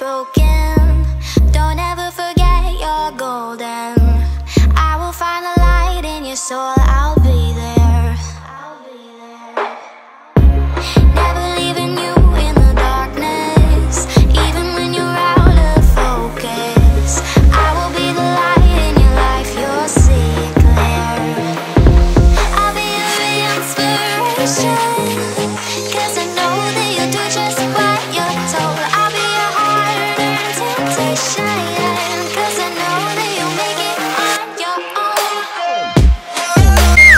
broken. Don't ever forget you're golden. I will find the light in your soul. I'll be there. I'll be there. Never leaving you in the darkness, even when you're out of focus. I will be the light in your life. You'll see it clear. I'll be your inspiration. Cause I know that you'll do just what you're told. I'll be your heart and temptation. Cause I know that you'll make it on your own.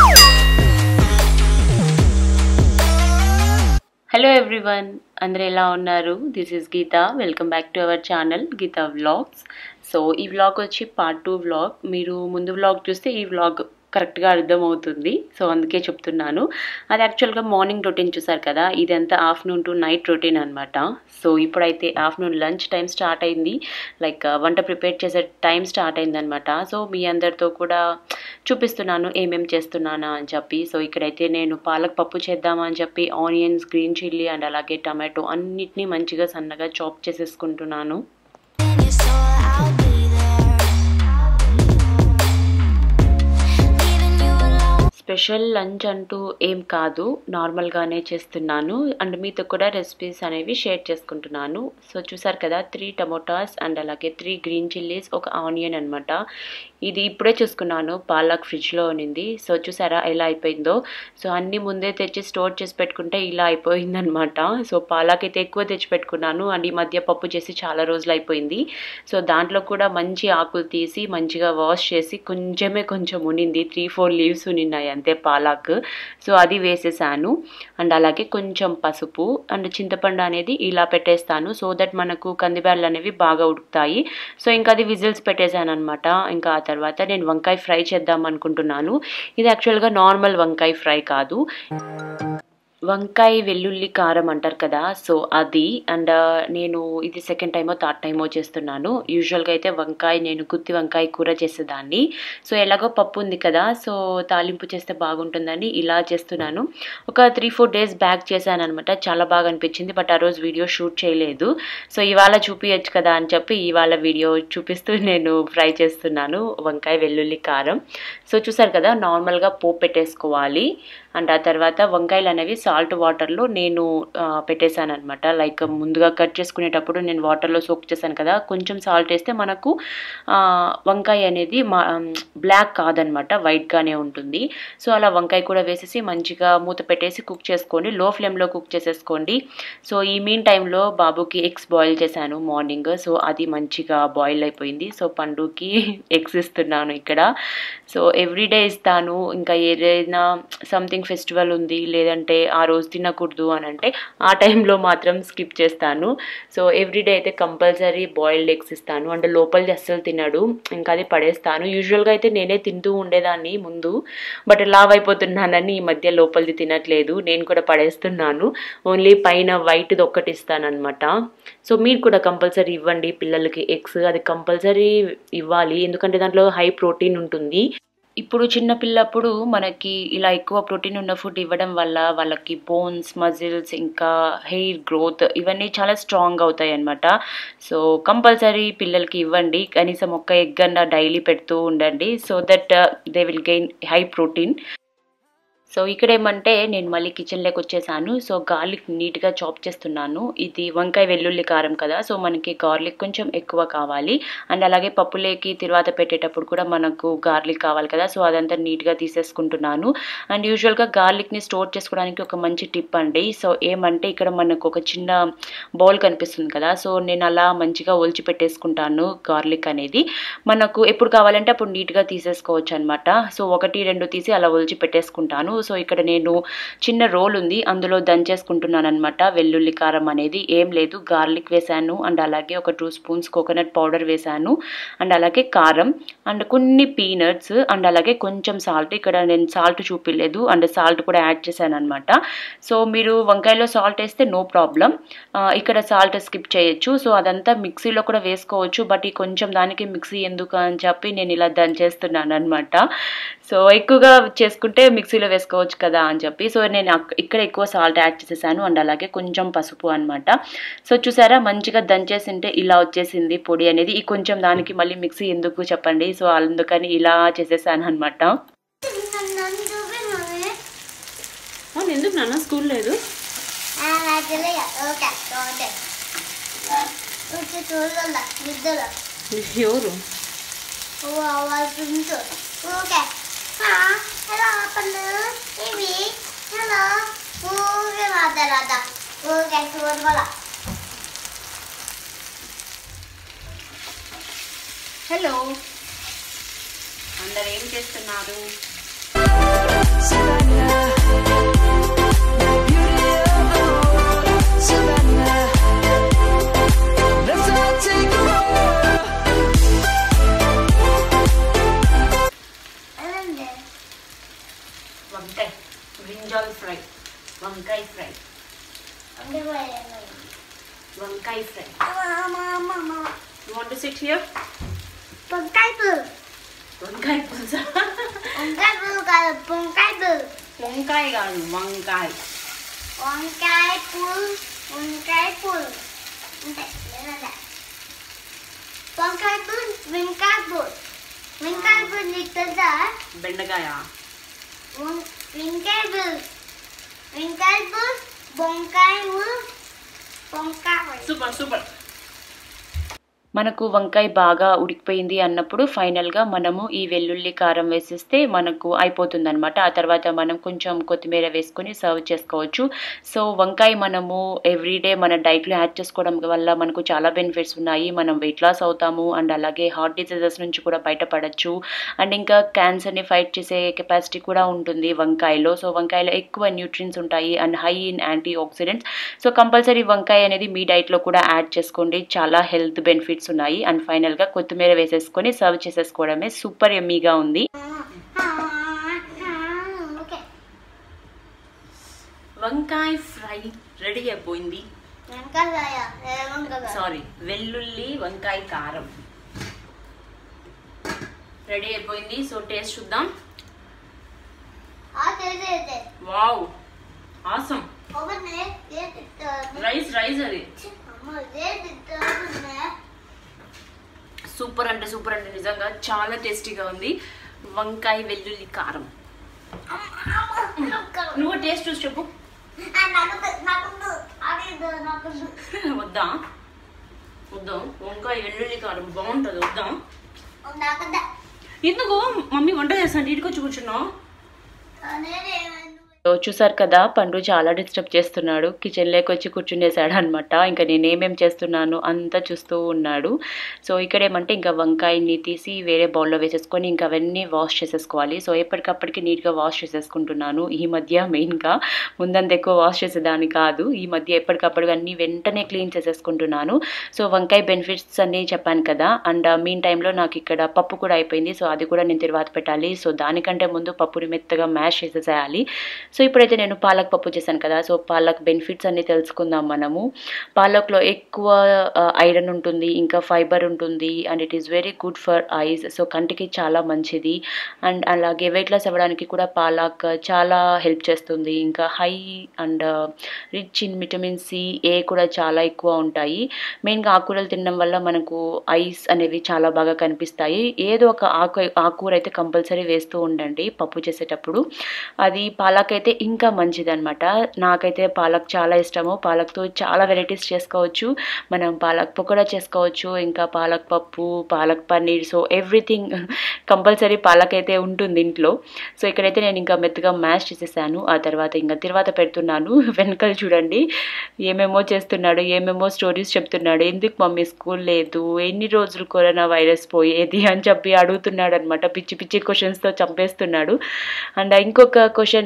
Hello everyone అందరు ఎలా ఉన్నారు this is Geetha welcome back to our channel Geetha vlogs so ఈ vlog వచ్చి part two vlog మీరు ముందు vlog చూస్తే ఈ vlog కరెక్ట్గా అర్థమవుతుంది సో అందుకే చెప్తున్నాను అది యాక్చువల్గా మార్నింగ్ రొటీన్ చూసారు కదా ఇదంతా ఆఫ్టర్నూన్ టు నైట్ రొటీన్ అనమాట సో ఇప్పుడైతే ఆఫ్టర్నూన్ లంచ్ టైం స్టార్ట్ అయింది లైక్ వంట ప్రిపేర్ చేసే టైం స్టార్ట్ అయింది అనమాట సో మీ అందరితో కూడా చూపిస్తున్నాను ఏమేం చేస్తున్నానా అని చెప్పి సో ఇక్కడైతే నేను పాలక్ పప్పు చేద్దామా అని చెప్పి ఆనియన్స్ గ్రీన్ చిల్లీ అండ్ అలాగే టమాటో అన్నిటినీ మంచిగా సన్నగా చాప్ చేసేసుకుంటున్నాను In your soul, I'll be there. Leaving you alone. Special lunch అంటూ ఏం కాదు నార్మల్గానే చేస్తున్నాను అండ్ మీతో కూడా రెసిపీస్ అనేవి షేర్ చేసుకుంటున్నాను సో చూసారు కదా త్రీ టమోటాస్ అండ్ అలాగే త్రీ గ్రీన్ చిల్లీస్ ఒక ఆనియన్ అనమాట ఇది ఇప్పుడే చూసుకున్నాను పాలక్ ఫ్రిడ్జ్లో ఉన్నింది సో చూసారా ఎలా అయిపోయిందో సో అన్నీ ముందే తెచ్చి స్టోర్ చేసి పెట్టుకుంటే ఇలా అయిపోయిందనమాట సో పాలక్ అయితే ఎక్కువ తెచ్చి పెట్టుకున్నాను అండ్ ఈ మధ్య పప్పు చేసి చాలా రోజులు అయిపోయింది సో దాంట్లో కూడా మంచి ఆకులు తీసి మంచిగా వాష్ చేసి కొంచెమే కొంచెం ఉనింది త్రీ ఫోర్ లీవ్స్ ఉనిన్నాయి అంతే పాలాక్ సో అది వేసేసాను అండ్ అలాగే కొంచెం పసుపు అండ్ చింతపండు అనేది ఇలా పెట్టేస్తాను సో దట్ మనకు కందిబ్యాళ్ళు అనేవి బాగా ఉడుకుతాయి సో ఇంకా అది విజిల్స్ పెట్టేశాను అనమాట ఇంకా ఆ తర్వాత నేను వంకాయ ఫ్రై చేద్దాం అనుకుంటున్నాను ఇది యాక్చువల్గా నార్మల్ వంకాయ ఫ్రై కాదు వంకాయ వెల్లుల్లి కారం అంటారు కదా సో అది అండ్ నేను ఇది సెకండ్ టైమో థర్డ్ టైమో చేస్తున్నాను యూజువల్గా అయితే వంకాయ నేను గుత్తి వంకాయ కూర చేసేదాన్ని సో ఎలాగో పప్పు ఉంది కదా సో తాలింపు చేస్తే బాగుంటుందని ఇలా చేస్తున్నాను ఒక త్రీ ఫోర్ డేస్ బ్యాక్ చేశాను అనమాట చాలా బాగా అనిపించింది బట్ ఆ రోజు వీడియో షూట్ చేయలేదు సో ఇవాళ చూపించచ్చు కదా అని చెప్పి ఇవాళ వీడియో చూపిస్తూ నేను ఫ్రై చేస్తున్నాను వంకాయ వెల్లుల్లి కారం సో చూసారు కదా నార్మల్గా పోపు పెట్టేసుకోవాలి అండ్ ఆ తర్వాత వంకాయలు అనేవి సాల్ట్ వాటర్లో నేను పెట్టేశాను అనమాట లైక్ ముందుగా కట్ చేసుకునేటప్పుడు నేను వాటర్లో సోక్ చేశాను కదా కొంచెం సాల్ట్ వేస్తే మనకు ఆ, వంకాయ అనేది మా బ్లాక్ కాదనమాట వైట్గానే ఉంటుంది సో అలా వంకాయ కూడా వేసేసి మంచిగా మూత పెట్టేసి కుక్ చేసుకోండి లో ఫ్లేమ్లో కుక్ చేసేసుకోండి సో ఈ మీన్ టైంలో బాబుకి ఎగ్స్ బాయిల్ చేశాను మార్నింగ్ సో అది మంచిగా బాయిల్ అయిపోయింది సో పండుకి ఎగ్స్ ఇస్తున్నాను ఇక్కడ సో ఎవ్రీడే ఇస్తాను ఇంకా ఏదైనా సంథింగ్ ఫెస్టివల్ ఉంది లేదంటే ఆ రోజు తినకూడదు అని అంటే ఆ టైంలో మాత్రం స్కిప్ చేస్తాను సో ఎవ్రీడే అయితే కంపల్సరీ బాయిల్డ్ ఎగ్స్ ఇస్తాను అంటే లోపలిది అస్సలు తినడు ఇంకా అది పడేస్తాను యూజువల్గా అయితే నేనే తింటూ ఉండేదాన్ని ముందు బట్ లావ్ అయిపోతున్నానని ఈ మధ్య లోపలిది తినట్లేదు నేను కూడా పడేస్తున్నాను ఓన్లీ పైన వైట్ది ఒక్కటి ఇస్తానన్నమాట సో మీరు కూడా కంపల్సరీ ఇవ్వండి పిల్లలకి ఎగ్స్ అది కంపల్సరీ ఇవ్వాలి ఎందుకంటే దాంట్లో హై ప్రోటీన్ ఉంటుంది ఇప్పుడు చిన్న పిల్లప్పుడు మనకి ఇలా ఎక్కువ ప్రోటీన్ ఉన్న ఫుడ్ ఇవ్వడం వల్ల వాళ్ళకి బోన్స్ మజిల్స్ ఇంకా హెయిర్ గ్రోత్ ఇవన్నీ చాలా స్ట్రాంగ్ అవుతాయి అన్నమాట సో కంపల్సరీ పిల్లలకి ఇవ్వండి కనీసం ఒక్క ఎగ్ అన్న డైలీ పెడుతూ ఉండండి so that they will gain high protein so ఇక్కడ ఏమంటే నేను మళ్ళీ కిచెన్లోకి వచ్చేసాను సో గార్లిక్ నీట్గా చాప్ చేస్తున్నాను ఇది వంకాయ వెల్లుల్లి కారం కదా సో మనకి గార్లిక్ కొంచెం ఎక్కువ కావాలి అండ్ అలాగే పప్పులేకి తిరువాత పెట్టేటప్పుడు కూడా మనకు గార్లిక్ కావాలి కదా సో అదంతా నీట్గా తీసేసుకుంటున్నాను అండ్ యూజువల్గా గార్లిక్ని స్టోర్ చేసుకోవడానికి ఒక మంచి టిప్ అండి సో ఏమంటే ఇక్కడ మనకు ఒక చిన్న బౌల్ కనిపిస్తుంది కదా సో నేను అలా మంచిగా ఒలిచి పెట్టేసుకుంటాను గార్లిక్ అనేది మనకు ఎప్పుడు కావాలంటే అప్పుడు నీట్గా తీసేసుకోవచ్చు అనమాట సో ఒకటి రెండు తీసి అలా ఒలిచి పెట్టేసుకుంటాను సో ఇక్కడ నేను చిన్న రోల్ ఉంది అందులో దంచేసుకుంటున్నాను అనమాట వెల్లుల్లి కారం అనేది ఏం లేదు గార్లిక్ వేశాను అండ్ అలాగే ఒక టూ స్పూన్స్ కోకోనట్ పౌడర్ వేశాను అండ్ అలాగే కారం అండ్ కొన్ని పీనట్స్ అండ్ అలాగే కొంచెం సాల్ట్ ఇక్కడ నేను సాల్ట్ చూపిలేదు అండ్ సాల్ట్ కూడా యాడ్ చేశాను అనమాట సో మీరు వంకాయలో సాల్ట్ వేస్తే నో ప్రాబ్లం ఇక్కడ సాల్ట్ స్కిప్ చేయొచ్చు సో అదంతా మిక్సీలో కూడా వేసుకోవచ్చు బట్ ఈ కొంచెం దానికి మిక్సీ ఎందుకు అని చెప్పి నేను ఇలా దంచేస్తున్నాను అనమాట సో ఎక్కువగా చేసుకుంటే మిక్సీలో వేసుకో వేసుకోవచ్చు కదా అని చెప్పి సో నేను అక్- ఇక్కడ ఎక్కువ సాల్ట్ యాడ్ చేసేసాను అండ్ అలాగే కొంచెం పసుపు అనమాట సో చూసారా మంచిగా దంచేసింటే ఇలా వచ్చేసింది పొడి అనేది ఈ కొంచెం దానికి మళ్ళీ మిక్సీ ఎందుకు చెప్పండి సో అందుకని ఇలా చేసేసాను అనమాట నన్ను చూపినవి అవును ఎందుకు నాన్న స్కూల్ లేదు తెలియ ఓకే ఓకే వచ్చి చూడాల నిద్ర ఎవరు ఉంచు ఓకే హలో పళ్ళు ఇవి హలో ఊగే మాట్లాడదా ఓకే చూడాల హలో అందరు ఏం చేస్తున్నారు Savannah, the beauty of the world. Savannah, let's all take a walk. అదండి వంకాయ బ్రింజాల్ ఫ్రై వంకాయ ఫ్రై అంటే వంకాయ ఫ్రై అమ్మ అమ్మ అమ్మ you want to sit here పొంకాయ పువ్వు వంకాయ పులుసా వంకాయ పువ్వు కాదు పొంకాయ పువ్వు వంకాయ కాదు వంకాయ వంకాయ పువ్వు వంకాయ పువ్వు అంటే లేదా వంకాయ పువ్వు వెంకాయ పువ్వు వెంకాయ పువ్వు నీకు తెలుసా బెండకాయ వం- వెంకాయ పువ్వు వెంకాయ పువ్వు వంకాయ పువ్వు వంకాయ సూపర్ సూపర్ మనకు వంకాయ బాగా ఉడికిపోయింది అన్నప్పుడు ఫైనల్గా మనము ఈ వెల్లుల్లి కారం వేసేస్తే మనకు అయిపోతుంది అనమాట ఆ తర్వాత మనం కొంచెం కొత్తిమీర వేసుకొని సర్వ్ చేసుకోవచ్చు సో వంకాయ మనము ఎవ్రీడే మన డైట్లో యాడ్ చేసుకోవడం వల్ల మనకు చాలా బెనిఫిట్స్ ఉన్నాయి మనం వెయిట్ లాస్ అవుతాము అండ్ అలాగే హార్ట్ డిసీజెస్ నుంచి కూడా బయటపడచ్చు అండ్ ఇంకా క్యాన్సర్ని ఫైట్ చేసే కెపాసిటీ కూడా ఉంటుంది వంకాయలో సో వంకాయలో ఎక్కువ న్యూట్రియన్స్ ఉంటాయి and high in antioxidants so compulsory వంకాయ అనేది మీ డైట్లో కూడా యాడ్ చేసుకోండి చాలా హెల్త్ బెనిఫిట్స్ ఉన్నాయి అండ్ ఫైనల్గా కొత్తిమీర వేసేసుకొని సర్వ్ చేసేసుకోవడమే సూపర్ ఎమ్మీగా ఉంది ఓకే వంకాయ ఫ్రై రెడీ అయిపోయింది వెంకాయ వంకాయ సారీ వెల్లుల్లి వంకాయ కారం రెడీ అయిపోయింది సో టేస్ట్ చూద్దాం ఆ చేసేదే వావ్ ఆసం ఒకనే ఏ తిట్టారు రైస్ రైస్ అది అమ్మ ఏ తిట్టారు సూపర్ అంటే సూపర్ అంటే నిజంగా చాలా టేస్టీగా ఉంది వంకాయ వెల్లుల్లి కారం నువ్వు టేస్ట్ చూసి చెప్పు వద్దా వద్దాం వంకాయ వెల్లుల్లి కారం బాగుంటుంది వద్దాం ఎందుకు మమ్మీ వంట చేస్తాను ఇంటికి వచ్చి కూర్చున్నావు సో చూసారు కదా పండు చాలా డిస్టర్బ్ చేస్తున్నాడు కిచెన్లోకి వచ్చి కూర్చునేసాడు అనమాట ఇంకా నేనేమేం చేస్తున్నాను అంతా చూస్తూ ఉన్నాడు సో ఇక్కడ ఏమంటే ఇంకా వంకాయని తీసి వేరే బౌల్లో వేసేసుకొని ఇంకా అవన్నీ వాష్ చేసేసుకోవాలి సో ఎప్పటికప్పటికి నీట్గా వాష్ చేసేసుకుంటున్నాను ఈ మధ్య మెయిన్గా ముందంత ఎక్కువ వాష్ చేసేదాన్ని కాదు ఈ మధ్య ఎప్పటికప్పుడు అన్నీ వెంటనే క్లీన్ చేసేసుకుంటున్నాను సో వంకాయ బెనిఫిట్స్ అన్ని చెప్పాను కదా అండ్ మీన్ టైంలో నాకు ఇక్కడ పప్పు కూడా అయిపోయింది సో అది కూడా నేను తర్వాత పెట్టాలి సో దానికంటే ముందు పప్పుని మెత్తగా మ్యాష్ చేసేసేయాలి సో ఇప్పుడైతే నేను పాలక్ పప్పు చేశాను కదా సో పాలక్ బెనిఫిట్స్ అన్ని తెలుసుకుందాం మనము పాలక్లో ఎక్కువ ఐరన్ ఉంటుంది ఇంకా ఫైబర్ ఉంటుంది and it is very good for eyes so కంటికి చాలా మంచిది అండ్ అలాగే వెయిట్ లాస్ అవ్వడానికి కూడా పాలక్ చాలా హెల్ప్ చేస్తుంది ఇంకా high and rich in vitamin C A కూడా చాలా ఎక్కువ ఉంటాయి మెయిన్గా ఆకుకూరలు తినడం వల్ల మనకు ఐస్ అనేవి చాలా బాగా కనిపిస్తాయి ఏదో ఒక ఆకు ఆకుకూర అయితే కంపల్సరీ వేస్తూ ఉండండి పప్పు చేసేటప్పుడు అది పాలక్ అయితే ఇంకా మంచిది అనమాట నాకైతే పాలక్ చాలా ఇష్టము పాలక్తో చాలా వెరైటీస్ చేసుకోవచ్చు మనం పాలక్ పకోడా చేసుకోవచ్చు ఇంకా పాలక్ పప్పు palak paneer so everything compulsory పాలక్ అయితే ఉంటుంది ఇంట్లో సో ఇక్కడైతే నేను ఇంకా మెత్తగా మ్యాష్ చేసేసాను ఆ తర్వాత ఇంకా తర్వాత పెడుతున్నాను వెనకాల చూడండి ఏమేమో చేస్తున్నాడు ఏమేమో స్టోరీస్ చెప్తున్నాడు ఎందుకు మమ్మీ స్కూల్ లేదు ఎన్ని రోజులు కరోనా వైరస్ పోయేది అని చెప్పి అడుగుతున్నాడు అనమాట పిచ్చి పిచ్చి క్వశ్చన్స్తో చంపేస్తున్నాడు అండ్ ఇంకొక క్వశ్చన్ ఏమి అంటే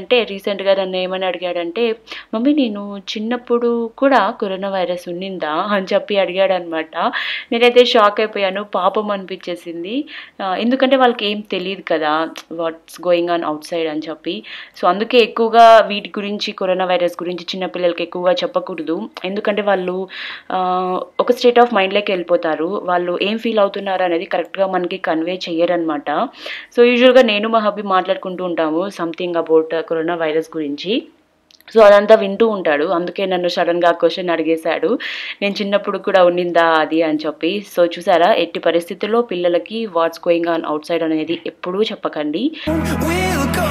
అంటే రీసెంట్గా నన్ను ఏమని అడిగాడంటే మమ్మీ నేను చిన్నప్పుడు కూడా కరోనా వైరస్ ఉన్నిందా అని చెప్పి అడిగాడు అనమాట నేనైతే షాక్ అయిపోయాను పాపం అనిపించేసింది ఆ, ఎందుకంటే వాళ్ళకి ఏం తెలియదు కదా what's going on outside అని చెప్పి సో అందుకే ఎక్కువగా వీటి గురించి కరోనా వైరస్ గురించి చిన్నపిల్లలకి ఎక్కువగా చెప్పకూడదు ఎందుకంటే వాళ్ళు ఆ, ఒక స్టేట్ ఆఫ్ మైండ్లోకి వెళ్ళిపోతారు వాళ్ళు ఏం ఫీల్ అవుతున్నారు అనేది కరెక్ట్గా మనకి కన్వే చెయ్యరనమాట సో యూజువల్గా నేను మా హబ్బీ మాట్లాడుకుంటూ ఉంటాము సంథింగ్ అబౌట్ కరోనా వైరస్ గురించి సో అదంతా వింటూ ఉంటాడు అందుకే నన్ను సడన్గా క్వశ్చన్ అడిగేశాడు నేను చిన్నప్పుడు కూడా ఉన్నిందా అది అని చెప్పి సో చూసారా ఎట్టి పరిస్థితుల్లో పిల్లలకి what's going on outside అనేది ఎప్పుడూ చెప్పకండి We'll go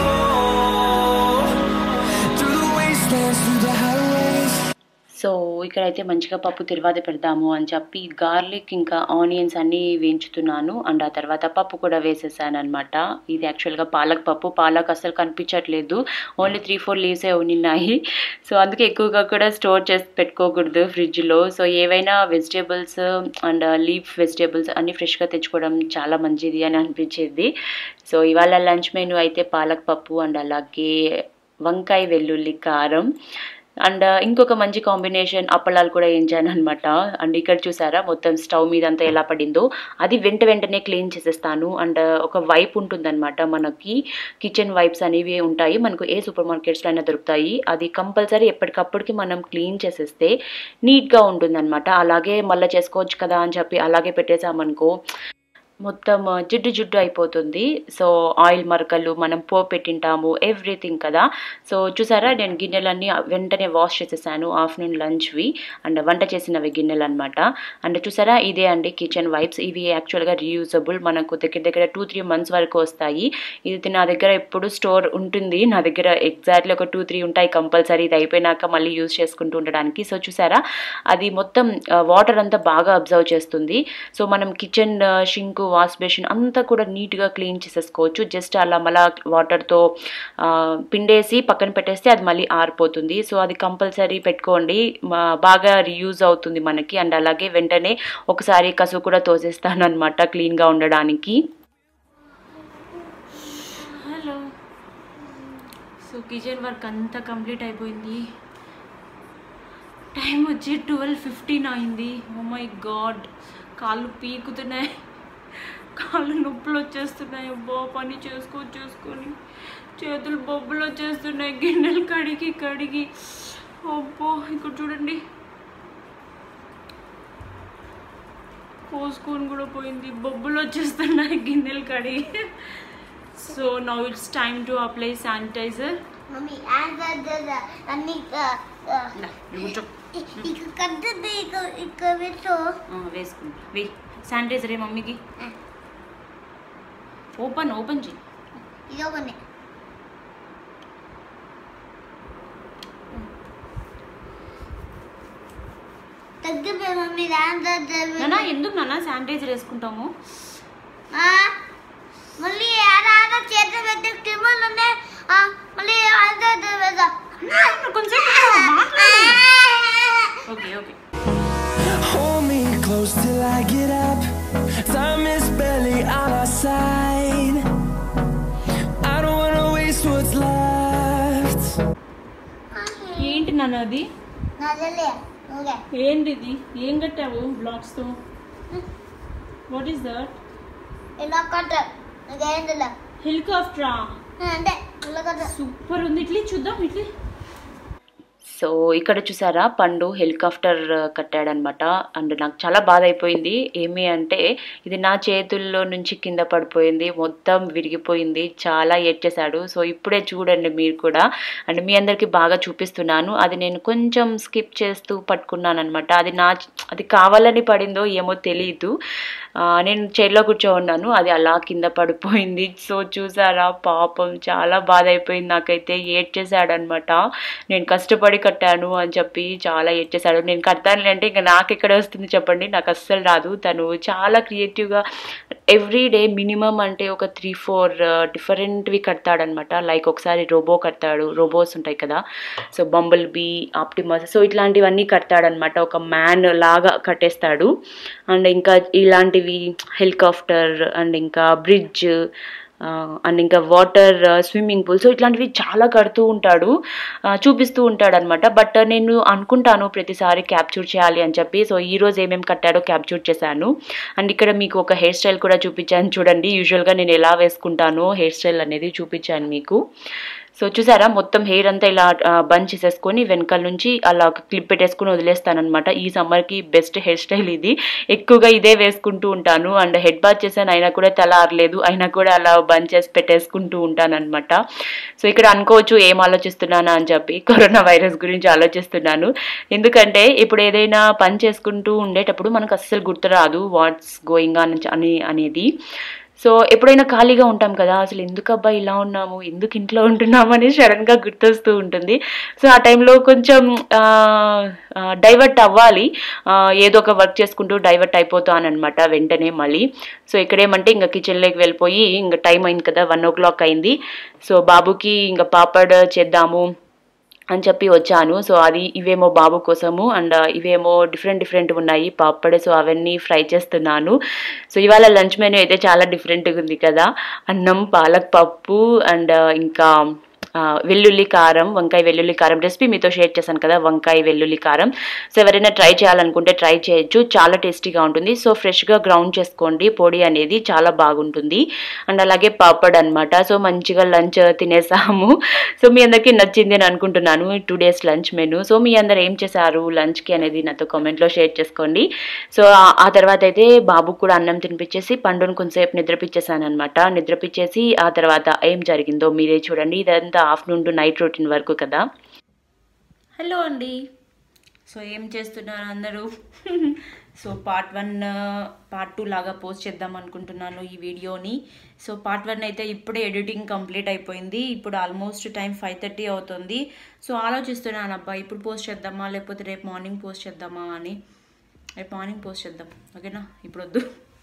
through the wastelands, through the highways. So ఇక్కడైతే మంచిగా పప్పు తిరువాత పెడదాము అని చెప్పి గార్లిక్ ఇంకా ఆనియన్స్ అన్నీ వేయించుతున్నాను అండ్ ఆ తర్వాత పప్పు కూడా వేసేసాను అనమాట ఇది యాక్చువల్గా పాలక్ పప్పు పాలక్ అసలు కనిపించట్లేదు ఓన్లీ త్రీ ఫోర్ లీవ్సే ఉన్నాయి సో అందుకే ఎక్కువగా కూడా స్టోర్ చేసి పెట్టుకోకూడదు ఫ్రిడ్జ్లో సో ఏవైనా వెజిటేబుల్స్ అండ్ లీఫ్ వెజిటేబుల్స్ అన్నీ ఫ్రెష్గా తెచ్చుకోవడం చాలా మంచిది అని అనిపించేది సో ఇవాళ లంచ్ మెనూ అయితే పాలక్ పప్పు అండ్ అలాగే వంకాయ వెల్లుల్లి కారం అండ్ ఇంకొక మంచి కాంబినేషన్ అప్పలాలు కూడా వేయించాను అనమాట అండ్ ఇక్కడ చూసారా మొత్తం స్టవ్ మీద అంతా ఎలా పడిందో అది వెంట వెంటనే క్లీన్ చేసేస్తాను అండ్ ఒక వైప్ ఉంటుందన్నమాట మనకి కిచెన్ వైప్స్ అనేవి ఉంటాయి మనకు ఏ సూపర్ మార్కెట్స్లో అయినా దొరుకుతాయి అది కంపల్సరీ ఎప్పటికప్పటికి మనం క్లీన్ చేసేస్తే నీట్గా ఉంటుందన్నమాట అలాగే మళ్ళీ చేసుకోవచ్చు కదా అని చెప్పి అలాగే పెట్టేసామనుకో మొత్తం జిడ్డు జిడ్డు అయిపోతుంది సో ఆయిల్ మరకలు మనం పో పెట్టింటాము ఎవ్రీథింగ్ కదా సో చూసారా నేను గిన్నెలన్నీ వెంటనే వాష్ చేసేసాను ఆఫ్టర్నూన్ లంచ్వి అండ్ వంట చేసినవి గిన్నెలు అనమాట అండ్ చూసారా ఇదే అండి కిచెన్ వైప్స్ ఇవి యాక్చువల్గా రీయూజబుల్ మనకు దగ్గర దగ్గర టూ త్రీ మంత్స్ వరకు వస్తాయి ఇది నా దగ్గర ఎప్పుడు స్టోర్ ఉంటుంది నా దగ్గర ఎగ్జాక్ట్లీ ఒక టూ త్రీ ఉంటాయి కంపల్సరీ ఇది అయిపోయినాక మళ్ళీ యూజ్ చేసుకుంటూ ఉండడానికి సో చూసారా అది మొత్తం వాటర్ అంతా బాగా అబ్జర్వ్ చేస్తుంది సో మనం కిచెన్ షింక్ వాష్ బేసిన్ అంతా కూడా నీట్గా క్లీన్ చేసేసుకోవచ్చు జస్ట్ అలా మళ్ళా వాటర్తో పిండేసి పక్కన పెట్టేస్తే అది మళ్ళీ ఆరిపోతుంది సో అది కంపల్సరీ పెట్టుకోండి మా- బాగా రీయూజ్ అవుతుంది మనకి అండ్ అలాగే వెంటనే ఒకసారి కసువు కూడా తోసేస్తాను అనమాట క్లీన్గా ఉండడానికి హలో సో కిచెన్ వర్క్ అంతా కంప్లీట్ అయిపోయింది టైం వచ్చి ట్వెల్వ్ ఫిఫ్టీన్ అయింది ఓ మై గాడ్ కాళ్ళు పీకుతున్నాయి కాళ్ళు నొప్పులు వచ్చేస్తున్నాయి అబ్బో పని చేసుకో చేసుకొని చేతులు బొబ్బులు వచ్చేస్తున్నాయి గిన్నెలు కడిగి కడిగి అబ్బో ఇక్కడ చూడండి కోసుకొని కూడా పోయింది బొబ్బులు వచ్చేస్తున్నాయి గిన్నెలు కడిగి so now it's time to apply sanitizer mummy Andhra అన్ని కూర్చో ఇక కద్దది ఇక ఇక పెట్టు వేసుకుంటా వెయ్యి శానిటైజర్ ఏ మమ్మీకి ఓపెన్ ఓపెన్ చేయి ఇది ఒకటి తగ్గిపోయి మమ్మీ ఆంధ్ర నానా ఎందుకు నాన్న శానిటైజర్ వేసుకుంటాము మళ్ళీ ఆడ ఆడ చేతులు పెట్టి క్రిములు ఉన్నాయి ఆ, మళ్ళీ ఆంధ్ర వేదా కొంచెం okay okay Hold me close till I get up. Time is barely on our side. I don't wanna waste what's left. ఏంటి నాన్న అది నల్లలే ఓకే ఏంటి ఇది ఏం కట్టావు బ్లాక్స్తో వాట్ ఈస్ దట్ ఇలా కట్ట ఇదేంటిలా హెలికాప్టరా అంటే ఇలా కట్ట సూపర్ ఉంది ఇట్లీ చూద్దాం ఇట్లీ సో ఇక్కడ చూసారా పండు హెలికాప్టర్ కట్టాడనమాట అండ్ నాకు చాలా బాధ అయిపోయింది ఏమి అంటే ఇది నా చేతుల్లో నుంచి కింద పడిపోయింది మొత్తం విరిగిపోయింది చాలా ఏడ్చేశాడు సో ఇప్పుడే చూడండి మీరు కూడా అండ్ మీ అందరికీ బాగా చూపిస్తున్నాను అది నేను కొంచెం స్కిప్ చేస్తూ పట్టుకున్నాను అనమాట అది నా అది కావాలని పడిందో ఏమో తెలియదు ఆ, నేను చైర్లో కూర్చో ఉన్నాను అది అలా కింద పడిపోయింది సో చూసారా పాపం చాలా బాధ అయిపోయింది నాకైతే ఏడ్చేసాడు అనమాట నేను కష్టపడి కట్టాను అని చెప్పి చాలా ఏడ్చేసాడు నేను కడతాను అంటే ఇంకా నాకు ఎక్కడ వస్తుంది చెప్పండి నాకు అస్సలు రాదు తను చాలా క్రియేటివ్గా ఎవ్రీ డే మినిమం అంటే ఒక త్రీ ఫోర్ డిఫరెంట్వి కడతాడనమాట లైక్ ఒకసారి రోబో కడతాడు రోబోస్ ఉంటాయి కదా so bumble bee Optimus so ఇట్లాంటివన్నీ కడతాడనమాట ఒక మ్యాన్ లాగా కట్టేస్తాడు అండ్ ఇంకా ఇలాంటివి హెలికాప్టర్ అండ్ ఇంకా బ్రిడ్జ్ అండ్ ఇంకా వాటర్ స్విమ్మింగ్ పూల్ సో ఇట్లాంటివి చాలా కడుతూ ఉంటాడు ఆ, చూపిస్తూ ఉంటాడు అనమాట బట్ నేను అనుకుంటాను ప్రతిసారి క్యాప్చూర్ చేయాలి అని చెప్పి సో ఈ రోజు ఏమేమి కట్టాడో క్యాప్చూర్ చేశాను అండ్ ఇక్కడ మీకు ఒక హెయిర్ స్టైల్ కూడా చూపించాను చూడండి యూజువల్గా నేను ఎలా వేసుకుంటానో హెయిర్ స్టైల్ అనేది చూపించాను మీకు సో చూసారా మొత్తం హెయిర్ అంతా ఇలా బంచ్ చేసేసుకొని వెనకాల నుంచి అలా ఒక క్లిప్ పెట్టేసుకొని వదిలేస్తానమాట ఈ సమ్మర్కి బెస్ట్ హెయిర్ స్టైల్ ఇది ఎక్కువగా ఇదే వేసుకుంటూ ఉంటాను అండ్ హెడ్ బాత్ చేశాను అయినా కూడా తల ఆరలేదు అయినా కూడా అలా బంచ్ చేసి పెట్టేసుకుంటూ ఉంటాను అనమాట సో ఇక్కడ అనుకోవచ్చు ఏం ఆలోచిస్తున్నానా అని చెప్పి కరోనా వైరస్ గురించి ఆలోచిస్తున్నాను ఎందుకంటే ఇప్పుడు ఏదైనా పని చేసుకుంటూ ఉండేటప్పుడు మనకు అస్సలు గుర్తురాదు వాట్స్ గోయింగ్ ఆన్ అని అనేది సో ఎప్పుడైనా ఖాళీగా ఉంటాం కదా అసలు ఎందుకు అబ్బా ఇలా ఉన్నాము ఎందుకు ఇంట్లో ఉంటున్నాము అని సడన్గా గుర్తొస్తూ ఉంటుంది సో ఆ టైంలో కొంచెం డైవర్ట్ అవ్వాలి ఆ, ఏదో ఒక వర్క్ చేసుకుంటూ డైవర్ట్ అయిపోతాను అనమాట వెంటనే మళ్ళీ సో ఇక్కడేమంటే ఇంకా కిచెన్లోకి వెళ్ళిపోయి ఇంకా టైం అయింది కదా వన్ ఓ క్లాక్ అయింది సో బాబుకి ఇంకా పాపడ్ చేద్దాము అని చెప్పి వచ్చాను సో అది ఇవేమో బాబు కోసము అండ్ ఇవేమో డిఫరెంట్ డిఫరెంట్ ఉన్నాయి పాపడ్ సో అవన్నీ ఫ్రై చేస్తున్నాను సో ఇవాళ లంచ్ మెనూ అయితే చాలా డిఫరెంట్గా ఉంది కదా అన్నం పాలక్ పప్పు అండ్ ఇంకా ఆ, వెల్లుల్లి కారం వంకాయ వెల్లుల్లి కారం రెసిపీ మీతో షేర్ చేశాను కదా వంకాయ వెల్లుల్లి కారం సో ఎవరైనా ట్రై చేయాలనుకుంటే ట్రై చేయొచ్చు చాలా టేస్టీగా ఉంటుంది సో ఫ్రెష్గా గ్రౌండ్ చేసుకోండి పొడి అనేది చాలా బాగుంటుంది అండ్ అలాగే పాపడ్ అన్నమాట సో మంచిగా లంచ్ తినేసాము సో మీ అందరికీ నచ్చింది అని అనుకుంటున్నాను two days lunch menu so మీ అందరు ఏం చేశారు లంచ్కి అనేది నాతో కామెంట్లో షేర్ చేసుకోండి సో ఆ- ఆ తర్వాత అయితే బాబుకు కూడా అన్నం తినిపించేసి పండుని కొంతసేపు నిద్రపిచ్చేసాను అనమాట నిద్రపిచ్చేసి ఆ తర్వాత ఏం జరిగిందో మీరే చూడండి ఇదంతా ఆఫ్టర్నూన్ టు నైట్ రొటీన్ వరకు కదా హలో అండి సో ఏం చేస్తున్నారు అందరూ so part one part two లాగా పోస్ట్ చేద్దాం అనుకుంటున్నాను ఈ వీడియోని సో పార్ట్ వన్ అయితే ఇప్పుడే ఎడిటింగ్ కంప్లీట్ అయిపోయింది ఇప్పుడు ఆల్మోస్ట్ టైం ఫైవ్ థర్టీ అవుతుంది సో ఆలోచిస్తున్నాను అబ్బా ఇప్పుడు పోస్ట్ చేద్దామా లేకపోతే రేపు మార్నింగ్ పోస్ట్ చేద్దామా అని రేపు మార్నింగ్ పోస్ట్ చేద్దాం ఓకేనా ఇప్పుడు వద్దు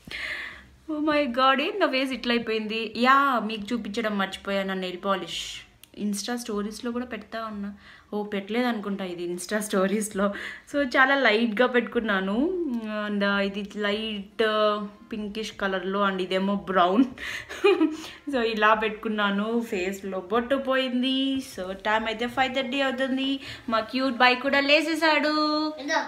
ఓ మై గాడ్ ఏం నా ఫేస్ ఇట్లా అయిపోయింది యా మీకు చూపించడం మర్చిపోయాను నెయిల్ పాలిష్ ఇన్స్టా స్టోరీస్లో కూడా పెడతా ఉన్నా ఓ పెట్టలేదు అనుకుంటా ఇది ఇన్స్టా స్టోరీస్లో సో చాలా లైట్గా పెట్టుకున్నాను అండ్ ఇది లైట్ పింకిష్ కలర్లో అండ్ ఇదేమో బ్రౌన్ సో ఇలా పెట్టుకున్నాను ఫేస్లో బొట్టు పోయింది సో టైం అయితే ఫైవ్ థర్టీ అవుతుంది మా క్యూట్ బాయ్ కూడా లేసేసాడు ఇదో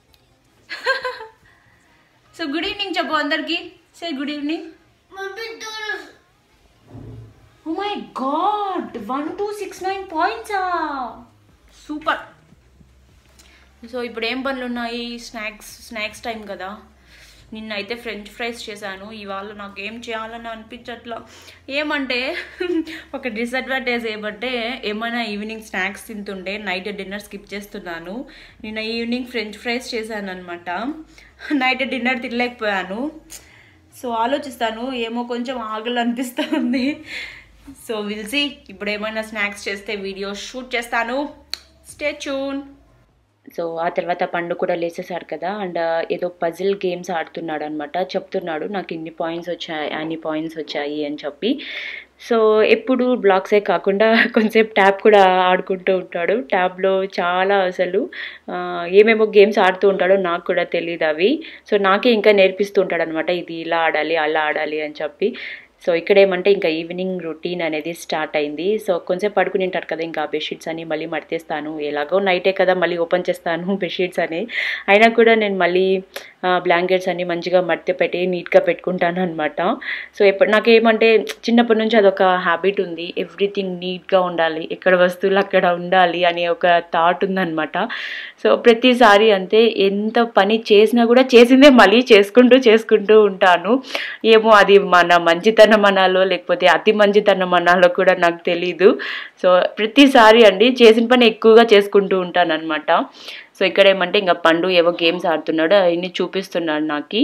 సో గుడ్ ఈవినింగ్ చెప్పు అందరికి సే గుడ్ ఈవినింగ్ మమ్మీ చూడు oh my god one two six nine పాయింట్సా సూపర్ సో ఇప్పుడు ఏం పనులు ఉన్నాయి స్నాక్స్ స్నాక్స్ టైం కదా నిన్న అయితే ఫ్రెంచ్ ఫ్రైస్ చేశాను ఇవాళ నాకు ఏం చేయాలని అనిపించట్లా ఏమంటే ఒక డిసడ్వాంటేజ్ ఏమంటే ఏమైనా ఈవినింగ్ స్నాక్స్ తింటుంటే నైట్ డిన్నర్ స్కిప్ చేస్తున్నాను నిన్న ఈవినింగ్ ఫ్రెంచ్ ఫ్రైస్ చేశాను అనమాట నైట్ డిన్నర్ తినలేకపోయాను సో ఆలోచిస్తాను ఏమో కొంచెం ఆకలి అనిపిస్తుంది సో విల్సి ఇప్పుడు ఏమైనా స్నాక్స్ చేస్తే వీడియో షూట్ చేస్తాను స్టే చూన్ సో ఆ తర్వాత పండు కూడా లేచేసాడు కదా అండ్ ఏదో పజిల్ గేమ్స్ ఆడుతున్నాడు అనమాట చెప్తున్నాడు నాకు ఇన్ని పాయింట్స్ వచ్చాయి అన్ని పాయింట్స్ వచ్చాయి అని చెప్పి సో ఎప్పుడు బ్లాక్సే కాకుండా కొంచెంసేపు ట్యాబ్ కూడా ఆడుకుంటూ ఉంటాడు ట్యాబ్లో చాలా అసలు ఆ, ఏమేమో గేమ్స్ ఆడుతూ ఉంటాడో నాకు కూడా తెలియదు అవి సో నాకే ఇంకా నేర్పిస్తూ ఉంటాడు అనమాట ఇది ఇలా ఆడాలి అలా ఆడాలి అని చెప్పి సో ఇక్కడ ఏమంటే ఇంకా ఈవినింగ్ రొటీన్ అనేది స్టార్ట్ అయింది సో కొంచెం పడుకుని ఉంటారు కదా ఇంకా బెడ్షీట్స్ అని మళ్ళీ మడతేస్తాను ఎలాగో నైటే కదా మళ్ళీ ఓపెన్ చేస్తాను బెడ్షీట్స్ అని అయినా కూడా నేను మళ్ళీ బ్లాంకెట్స్ అన్ని మంచిగా మడత పెట్టి నీట్గా పెట్టుకుంటాను అనమాట సో ఎప్పుడు నాకేమంటే చిన్నప్పటి నుంచి అదొక హ్యాబిట్ ఉంది ఎవ్రీథింగ్ నీట్గా ఉండాలి ఎక్కడ వస్తువులు అక్కడ ఉండాలి అనే ఒక థాట్ ఉందన్నమాట సో ప్రతిసారి అంతే ఎంత పని చేసినా కూడా చేసిందే మళ్ళీ చేసుకుంటూ చేసుకుంటూ ఉంటాను ఏమో అది మన మంచితనం అనాలో లేకపోతే అతి మంచితనం అనాలో కూడా నాకు తెలీదు సో ప్రతిసారి అండి చేసిన పని ఎక్కువగా చేసుకుంటూ ఉంటాను అనమాట సో ఇక్కడ ఏమంటే ఇంకా పండు ఏవో గేమ్స్ ఆడుతున్నాడు అవన్నీ చూపిస్తున్నాడు నాకు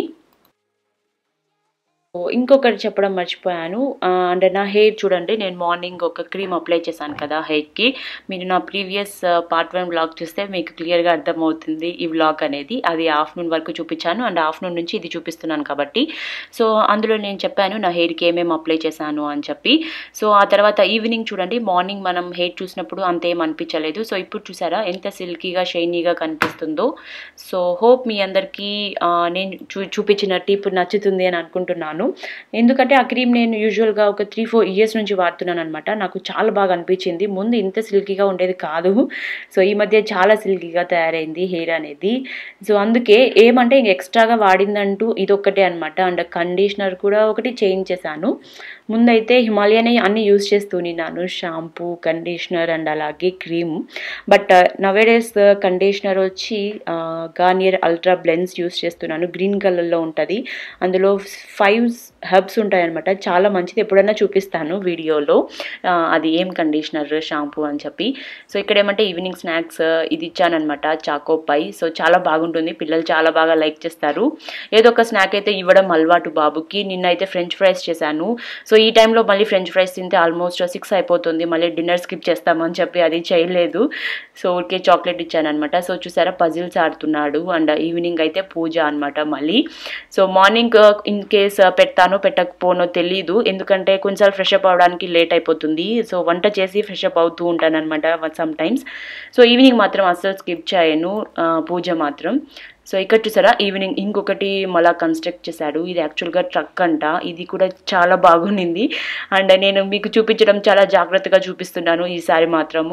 ఓ, ఇంకొకటి చెప్పడం మర్చిపోయాను ఆ, అంటే నా హెయిర్ చూడండి నేను మార్నింగ్ ఒక క్రీమ్ అప్లై చేశాను కదా హెయిర్కి మీరు నా ప్రీవియస్ పార్ట్ వన్ బ్లాగ్ చూస్తే మీకు క్లియర్గా అర్థమవుతుంది ఈ బ్లాగ్ అనేది అది ఆఫ్టర్నూన్ వరకు చూపించాను అండ్ ఆఫ్టర్నూన్ నుంచి ఇది చూపిస్తున్నాను కాబట్టి సో అందులో నేను చెప్పాను నా హెయిర్కి ఏమేమి అప్లై చేశాను అని చెప్పి సో ఆ తర్వాత ఈవినింగ్ చూడండి మార్నింగ్ మనం హెయిర్ చూసినప్పుడు అంతేం అనిపించలేదు సో ఇప్పుడు చూసారా ఎంత సిల్కీగా షైనీగా కనిపిస్తుందో సో హోప్ మీ అందరికీ ఆ, నేను చూ చూపించిన టిప్ నచ్చుతుంది అని అనుకుంటున్నాను చేసుకుంటున్నాను ఎందుకంటే ఆ క్రీమ్ నేను యూజువల్గా ఒక త్రీ ఫోర్ ఇయర్స్ నుంచి వాడుతున్నాను అనమాట నాకు చాలా బాగా అనిపించింది ముందు ఇంత సిల్కీగా ఉండేది కాదు సో ఈ మధ్య చాలా సిల్కీగా తయారైంది హెయిర్ అనేది సో అందుకే ఏమంటే ఇంక ఎక్స్ట్రాగా వాడిందంటూ ఇదొక్కటే అనమాట అండ్ కండిషనర్ కూడా ఒకటి చేంజ్ చేశాను ముందైతే హిమాలయనే అన్ని యూస్ చేస్తున్నాను షాంపూ కండిషనర్ అండ్ అలాగే క్రీమ్ బట్ నవేడేస్ కండిషనర్ వచ్చి గార్నియర్ అల్ట్రా బ్లెన్స్ యూస్ చేస్తున్నాను గ్రీన్ కలర్లో ఉంటుంది అందులో ఫైవ్ హెర్బ్స్ ఉంటాయన్నమాట చాలా మంచిది ఎప్పుడైనా చూపిస్తాను వీడియోలో ఆ, అది ఏం కండిషనర్ షాంపూ అని చెప్పి సో ఇక్కడ ఏమంటే ఈవినింగ్ స్నాక్స్ ఇది ఇచ్చానమాట చాకో పై సో చాలా బాగుంటుంది పిల్లలు చాలా బాగా లైక్ చేస్తారు ఏదో ఒక స్నాక్ అయితే ఇవ్వడం అలవాటు బాబుకి నిన్న అయితే ఫ్రెంచ్ ఫ్రైస్ చేశాను సో ఈ టైంలో మళ్ళీ ఫ్రెంచ్ ఫ్రైస్ తింటే ఆల్మోస్ట్ సిక్స్ అయిపోతుంది మళ్ళీ డిన్నర్ స్కిప్ చేస్తామని చెప్పి అది చేయలేదు సో ఊరికే చాక్లెట్ ఇచ్చానమాట సో చూసారా పజిల్స్ ఆడుతున్నాడు అండ్ ఈవినింగ్ అయితే పూజ అనమాట మళ్ళీ సో మార్నింగ్ ఇన్ కేస్ పెడతానో పెట్టకపోనో తెలీదు ఎందుకంటే కొంచెం ఫ్రెష్ అప్ అవడానికి లేట్ అయిపోతుంది సో వంట చేసి ఫ్రెష్ అప్ అవుతూ ఉంటానన్నమాట సమ్ టైమ్స్ సో ఈవినింగ్ మాత్రం అస్సలు స్కిప్ చేయను ఆ, పూజ మాత్రం సో ఇక్కడ చూసారా ఈవినింగ్ ఇంకొకటి మళ్ళా కన్స్ట్రక్ట్ చేశాడు ఇది యాక్చువల్గా ట్రక్ అంట ఇది కూడా చాలా బాగుండింది అండ్ నేను మీకు చూపించడం చాలా జాగ్రత్తగా చూపిస్తున్నాను ఈసారి మాత్రము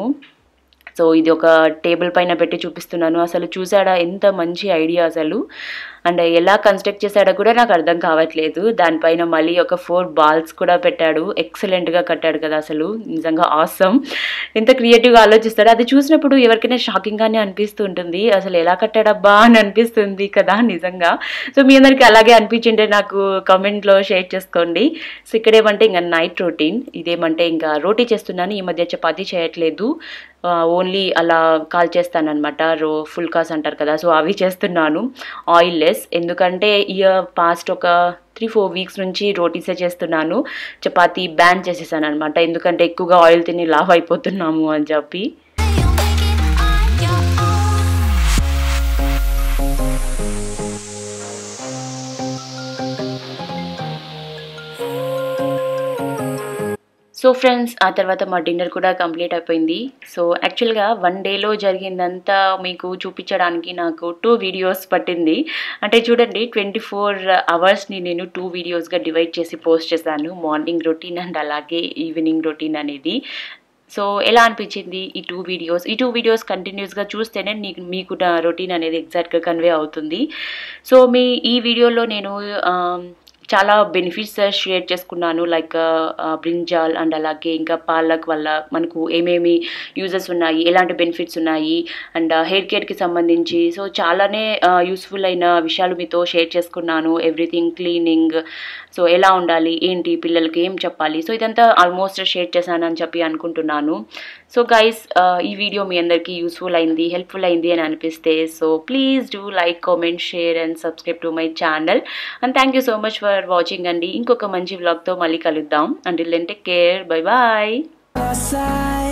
సో ఇది ఒక టేబుల్ పైన పెట్టి చూపిస్తున్నాను అసలు చూసాడా ఎంత మంచి ఐడియా అసలు అండ్ ఎలా కన్స్ట్రక్ట్ చేశాడో కూడా నాకు అర్థం కావట్లేదు దానిపైన మళ్ళీ ఒక ఫోర్ బాల్స్ కూడా పెట్టాడు ఎక్సలెంట్గా కట్టాడు కదా అసలు నిజంగా ఆసమ్ ఎంత క్రియేటివ్గా ఆలోచిస్తాడు అది చూసినప్పుడు ఎవరికైనా షాకింగ్గానే అనిపిస్తూ ఉంటుంది అసలు ఎలా కట్టాడబ్బా అని అనిపిస్తుంది కదా నిజంగా సో మీ అందరికీ అలాగే అనిపించింటే నాకు కామెంట్లో షేర్ చేసుకోండి సో ఇక్కడ ఏమంటే ఇంకా నైట్ రొటీన్ ఇదేమంటే ఇంకా రోటీ చేస్తున్నాను ఈ మధ్య చపాతీ చేయట్లేదు ఓన్లీ అలా కాల్ చేస్తానమాట రో ఫుల్కాస్ అంటారు కదా సో అవి చేస్తున్నాను ఆయిల్ లెస్ ఎందుకంటే ఇయర్ పాస్ట్ ఒక త్రీ ఫోర్ వీక్స్ నుంచి రోటీసే చేస్తున్నాను చపాతీ బ్యాన్ చేసేసాను అనమాట ఎందుకంటే ఎక్కువగా ఆయిల్ తిని లావ్ అయిపోతున్నాము అని చెప్పి You make it on your own. So friends ఆ తర్వాత మా డిన్నర్ కూడా కంప్లీట్ అయిపోయింది సో యాక్చువల్గా వన్ డేలో జరిగిందంతా మీకు చూపించడానికి నాకు టూ వీడియోస్ పట్టింది అంటే చూడండి ట్వంటీ ఫోర్ అవర్స్ని నేను టూ వీడియోస్గా డివైడ్ చేసి పోస్ట్ చేశాను మార్నింగ్ రొటీన్ అండ్ అలాగే ఈవినింగ్ రొటీన్ అనేది సో ఎలా అనిపించింది ఈ టూ వీడియోస్ ఈ టూ వీడియోస్ కంటిన్యూస్గా చూస్తేనే నీకు మీకు నా రొటీన్ అనేది ఎగ్జాక్ట్గా కన్వే అవుతుంది సో మీ ఈ వీడియోలో నేను ఆమ్, చాలా బెనిఫిట్స్ షేర్ చేసుకున్నాను లైక్ బ్రింజాల్ అండ్ అలాగే ఇంకా పాలక్ వల్ల మనకు ఏమేమి యూజెస్ ఉన్నాయి ఎలాంటి బెనిఫిట్స్ ఉన్నాయి అండ్ హెయిర్ కేర్కి సంబంధించి సో చాలానే యూస్ఫుల్ అయిన విషయాలు మీతో షేర్ చేసుకున్నాను ఎవ్రీథింగ్ క్లీనింగ్ సో ఎలా ఉండాలి ఏంటి పిల్లలకి ఏం చెప్పాలి సో ఇదంతా ఆల్మోస్ట్ షేర్ చేశానని చెప్పి అనుకుంటున్నాను సో గైస్ ఈ వీడియో మీ అందరికీ యూస్ఫుల్ అయింది హెల్ప్ఫుల్ అయింది అని అనిపిస్తే so please do like comment share and subscribe to my channel and thank you so much for watching అండి ఇంకొక మంచి వ్లాగ్తో మళ్ళీ కలుద్దాం and take care bye bye our side